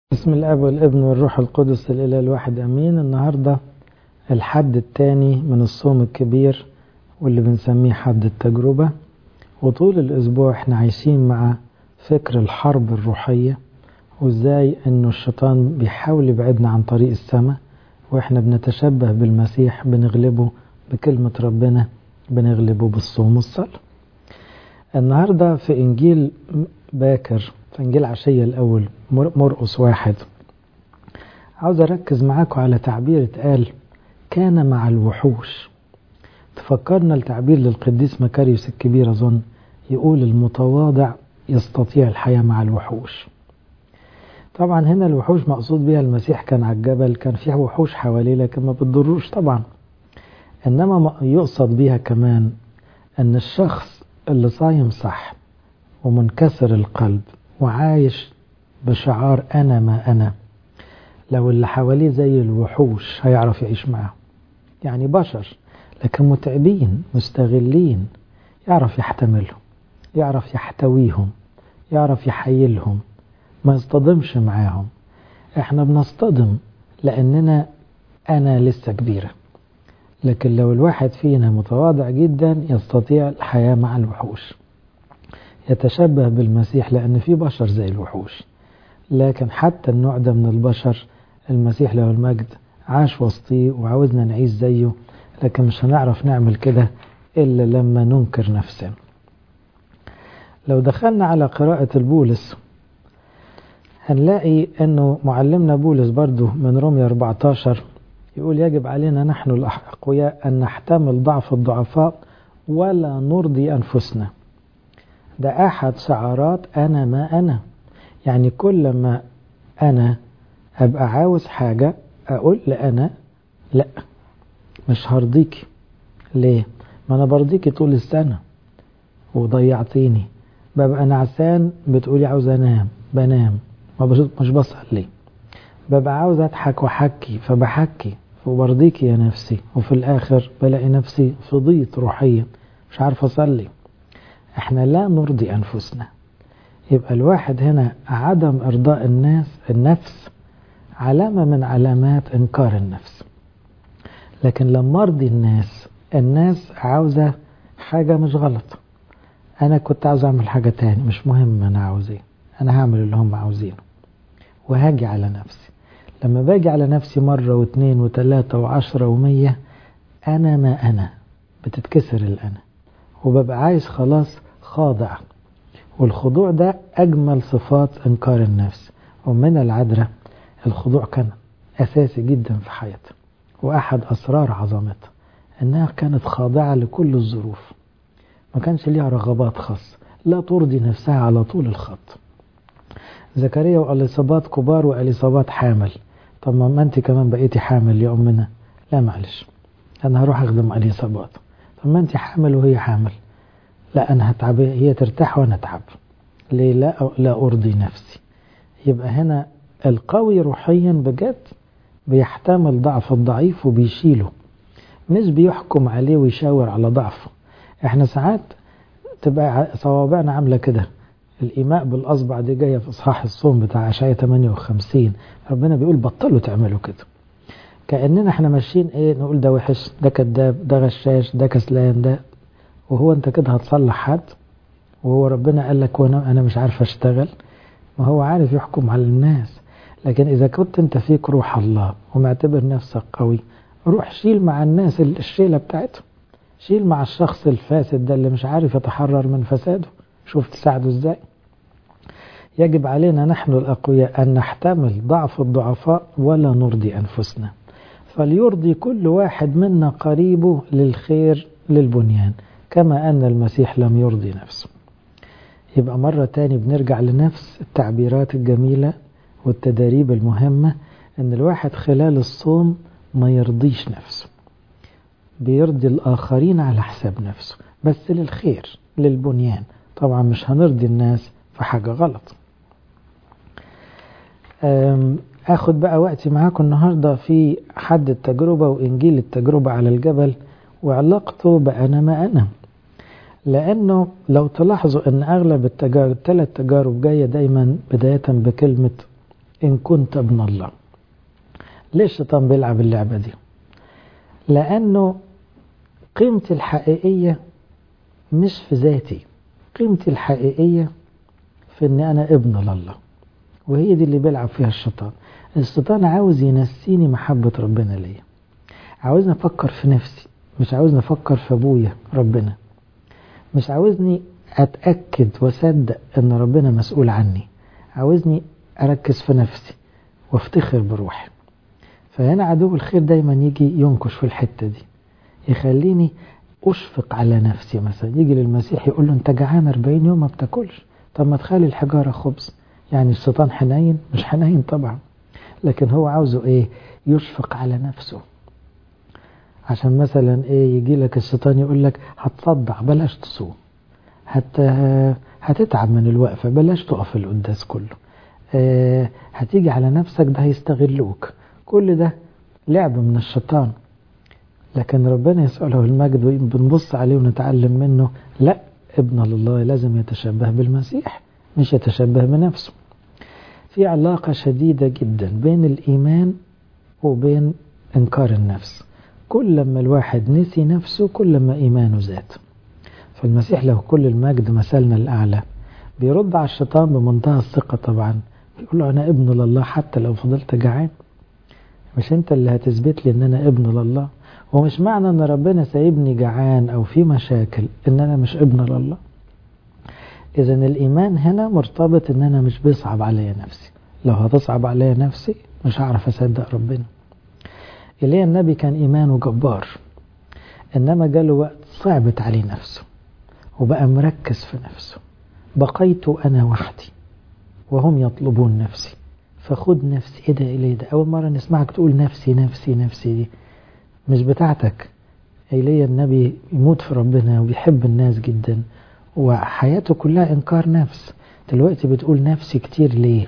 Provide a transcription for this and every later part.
بسم الاب والابن والروح القدس الاله الواحد امين النهارده الحد الثاني من الصوم الكبير واللي بنسميه حد التجربه وطول الاسبوع احنا عايشين مع فكر الحرب الروحيه وازاي انه الشيطان بيحاول يبعدنا عن طريق السماء واحنا بنتشبه بالمسيح بنغلبه بكلمه ربنا بنغلبه بالصوم والصلاه النهارده في انجيل باكر في انجيل عشيه الاول مرقس واحد عاوز اركز معاكم على تعبير اتقال كان مع الوحوش تفكرنا التعبير للقديس مكاريوس الكبير اظن يقول المتواضع يستطيع الحياه مع الوحوش طبعا هنا الوحوش مقصود بها المسيح كان على الجبل كان فيه وحوش حواليه لكن ما بتضروش طبعا انما يقصد بها كمان ان الشخص اللي صايم صح ومنكسر القلب وعايش بشعار أنا ما أنا لو اللي حواليه زي الوحوش هيعرف يعيش معاهم يعني بشر لكن متعبين مستغلين يعرف يحتملهم يعرف يحتويهم يعرف يحيلهم ما يصطدمش معاهم احنا بنصطدم لأننا أنا لسه كبيرة لكن لو الواحد فينا متواضع جدا يستطيع الحياة مع الوحوش يتشبه بالمسيح لأن في بشر زي الوحوش لكن حتى النوع ده من البشر المسيح له المجد عاش وسطيه وعاوزنا نعيش زيه لكن مش هنعرف نعمل كده إلا لما ننكر نفسنا لو دخلنا على قراءة البولس هنلاقي أنه معلمنا بولس برضو من رومية 14 يقول يجب علينا نحن الأقوياء أن نحتمل ضعف الضعفاء ولا نرضي أنفسنا ده أحد شعارات أنا ما أنا يعني كل ما أنا أبقى عاوز حاجة أقول لأنا لا مش هرضيكي ليه ما أنا برضيكي طول السنة وضيعتيني ببقى نعسان بتقولي عاوز أنام بنام ما مش بصلي ببقى عاوز أضحك وأحكي فبحكي وبرضيكي يا نفسي وفي الآخر بلاقي نفسي فضيت روحيا مش عارف أصلي احنا لا نرضي أنفسنا يبقى الواحد هنا عدم إرضاء الناس النفس علامة من علامات إنكار النفس لكن لما أرضي الناس الناس عاوزة حاجة مش غلط أنا كنت عاوز أعمل حاجة تاني مش مهم أنا عاوز إيه أنا هعمل اللي هم عاوزينه وهاجي على نفسي لما باجي على نفسي مرة واثنين وثلاثة وعشرة ومية أنا ما أنا بتتكسر الأنا وببقى عايز خلاص خاضع والخضوع ده أجمل صفات إنكار النفس ومن العذراء الخضوع كان أساسي جدا في حياتها وأحد أسرار عظمتها إنها كانت خاضعة لكل الظروف ما كانش ليها رغبات خاصة لا ترضي نفسها على طول الخط زكريا وأليصابات كبار وأليصابات حامل طب ما أنت كمان بقيتي حامل يا أمنا لا معلش أنا هروح أخدم أليصابات طب ما أنت حامل وهي حامل لا أنا هتعب هي ترتاح وأنا أتعب ليه لا لا أرضي نفسي يبقى هنا القوي روحيا بجد بيحتمل ضعف الضعيف وبيشيله مش بيحكم عليه ويشاور على ضعفه احنا ساعات تبقى صوابعنا عاملة كده الإيماء بالأصبع دي جاية في إصحاح الصوم بتاع عشاية 58 ربنا بيقول بطلوا تعملوا كده كأننا احنا ماشيين ايه نقول ده وحش ده كذاب ده غشاش ده كسلان ده وهو انت كده هتصلح حد وهو ربنا قال لك وانا انا مش عارف اشتغل ما هو عارف يحكم على الناس لكن اذا كنت انت فيك روح الله ومعتبر نفسك قوي روح شيل مع الناس الشيله بتاعتهم شيل مع الشخص الفاسد ده اللي مش عارف يتحرر من فساده شوف تساعده ازاي يجب علينا نحن الأقوياء أن نحتمل ضعف الضعفاء ولا نرضي أنفسنا فليرضي كل واحد منا قريبه للخير للبنيان كما أن المسيح لم يرضي نفسه يبقى مرة تاني بنرجع لنفس التعبيرات الجميلة والتداريب المهمة أن الواحد خلال الصوم ما يرضيش نفسه بيرضي الآخرين على حساب نفسه بس للخير للبنيان طبعا مش هنرضي الناس في حاجة غلط أخد بقى وقتي معاكم النهاردة في حد التجربة وإنجيل التجربة على الجبل وعلاقته بأنا ما أنا لأنه لو تلاحظوا أن أغلب التجارب الثلاث تجارب جاية دايما بداية بكلمة إن كنت ابن الله ليه الشيطان بيلعب اللعبة دي لأنه قيمتي الحقيقية مش في ذاتي قيمتي الحقيقية في أن أنا ابن لله وهي دي اللي بيلعب فيها الشيطان الشيطان عاوز ينسيني محبة ربنا ليا عاوزني أفكر في نفسي مش عاوزني أفكر في أبويا ربنا مش عاوزني أتأكد وأصدق أن ربنا مسؤول عني عاوزني أركز في نفسي وافتخر بروحي فهنا عدو الخير دايما يجي ينكش في الحتة دي يخليني أشفق على نفسي مثلا يجي للمسيح يقول له أنت جعان 40 يوم ما بتاكلش طب ما تخلي الحجارة خبز يعني الشيطان حنين مش حنين طبعا لكن هو عاوزه إيه يشفق على نفسه عشان مثلا إيه يجي لك الشيطان يقول لك هتصدع بلاش تصوم هت هتتعب من الوقفة بلاش تقف القداس كله أه هتيجي على نفسك ده هيستغلوك كل ده لعب من الشيطان لكن ربنا يسأله المجد بنبص عليه ونتعلم منه لا ابن الله لازم يتشبه بالمسيح مش يتشبه بنفسه في علاقة شديدة جدا بين الإيمان وبين إنكار النفس كل لما الواحد نسي نفسه كل لما إيمانه زاد فالمسيح له كل المجد مثلنا الأعلى بيرد على الشيطان بمنتهى الثقة طبعا بيقول له أنا ابن لله حتى لو فضلت جعان مش أنت اللي هتثبت لي أن أنا ابن لله ومش معنى أن ربنا سايبني جعان أو في مشاكل أن أنا مش ابن لله إذا الإيمان هنا مرتبط أن أنا مش بيصعب عليا نفسي لو هتصعب عليا نفسي مش هعرف أصدق ربنا إليه النبي كان إيمانه جبار إنما جاله وقت صعبت عليه نفسه وبقى مركز في نفسه بقيت أنا وحدي وهم يطلبون نفسي فخد نفسي إيه ده إليه ده أول مرة نسمعك تقول نفسي نفسي نفسي دي مش بتاعتك إليه النبي يموت في ربنا وبيحب الناس جدا وحياته كلها إنكار نفس دلوقتي بتقول نفسي كتير ليه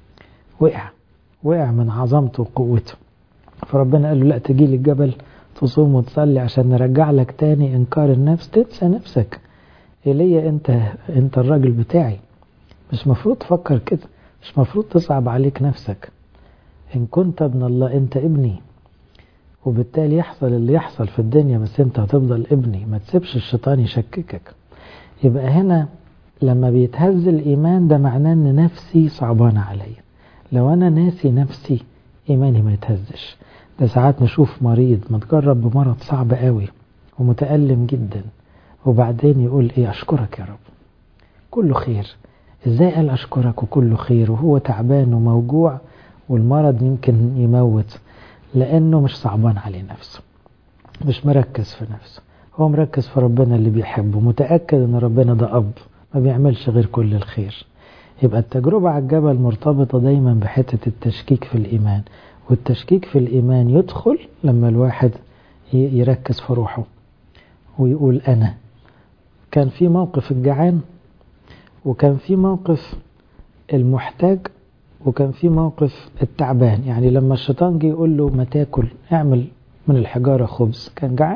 وقع وقع من عظمته وقوته فربنا قال له لا تجي لي الجبل تصوم وتصلي عشان نرجع لك تاني إنكار النفس تنسى نفسك إلي أنت أنت الراجل بتاعي مش مفروض تفكر كده مش مفروض تصعب عليك نفسك إن كنت ابن الله أنت ابني وبالتالي يحصل اللي يحصل في الدنيا بس أنت هتفضل ابني ما تسيبش الشيطان يشككك يبقى هنا لما بيتهز الإيمان ده معناه أن نفسي صعبانة عليا لو أنا ناسي نفسي إيماني ما يتهزش ده ساعات نشوف مريض متجرب بمرض صعب قوي ومتألم جدا وبعدين يقول إيه أشكرك يا رب كله خير إزاي قال أشكرك وكله خير وهو تعبان وموجوع والمرض يمكن يموت لأنه مش صعبان عليه نفسه مش مركز في نفسه هو مركز في ربنا اللي بيحبه متأكد أن ربنا ده أب ما بيعملش غير كل الخير يبقى التجربة على الجبل مرتبطة دايما بحتة التشكيك في الإيمان والتشكيك في الإيمان يدخل لما الواحد يركز في روحه ويقول أنا كان في موقف الجعان وكان في موقف المحتاج وكان في موقف التعبان يعني لما الشيطان جه يقول له ما تاكل اعمل من الحجارة خبز كان جعان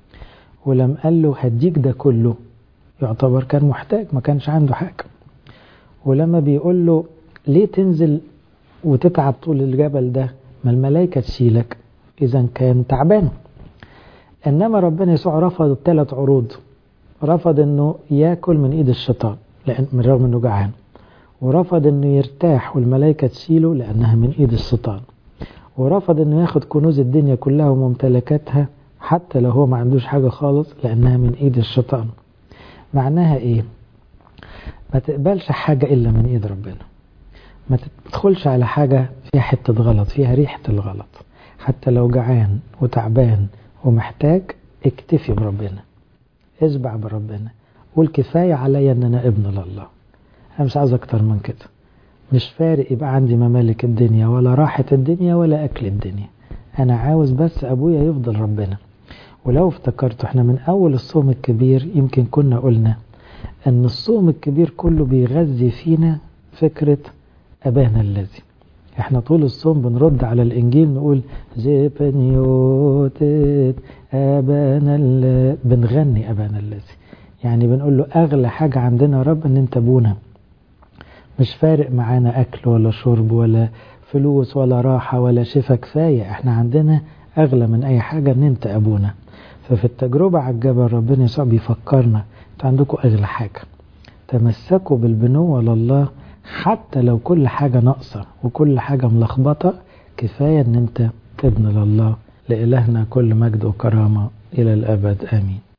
ولما قال له هديك ده كله يعتبر كان محتاج ما كانش عنده حاجة ولما بيقول له ليه تنزل وتتعب طول الجبل ده ما الملائكة تشيلك إذا كان تعبان إنما ربنا يسوع رفض الثلاث عروض رفض إنه ياكل من إيد الشيطان لأن من رغم إنه جعان ورفض إنه يرتاح والملائكة تشيله لأنها من إيد الشيطان ورفض إنه ياخد كنوز الدنيا كلها وممتلكاتها حتى لو هو ما عندوش حاجة خالص لأنها من إيد الشيطان معناها إيه؟ ما تقبلش حاجة إلا من إيد ربنا ما تدخلش على حاجة فيها حتة غلط فيها ريحة الغلط حتى لو جعان وتعبان ومحتاج اكتفي بربنا اشبع بربنا قول كفاية عليا ان انا ابن لله انا مش عاوز اكتر من كده مش فارق يبقى عندي ممالك الدنيا ولا راحة الدنيا ولا اكل الدنيا انا عاوز بس ابويا يفضل ربنا ولو افتكرتوا احنا من اول الصوم الكبير يمكن كنا قلنا ان الصوم الكبير كله بيغذي فينا فكرة ابانا الذي احنا طول الصوم بنرد على الانجيل نقول زيبنيوتت ابانا الذي بنغني ابانا الذي يعني بنقول له اغلى حاجة عندنا يا رب ان انت ابونا مش فارق معانا اكل ولا شرب ولا فلوس ولا راحة ولا شفا كفاية احنا عندنا أغلى من أي حاجة ان انت أبونا ففي التجربة على الجبل ربنا يسوع بيفكرنا انتوا عندكم أغلى حاجة تمسكوا بالبنوة لله حتى لو كل حاجة ناقصة وكل حاجة ملخبطة كفاية ان انت ابن لله لإلهنا كل مجد وكرامة إلى الأبد آمين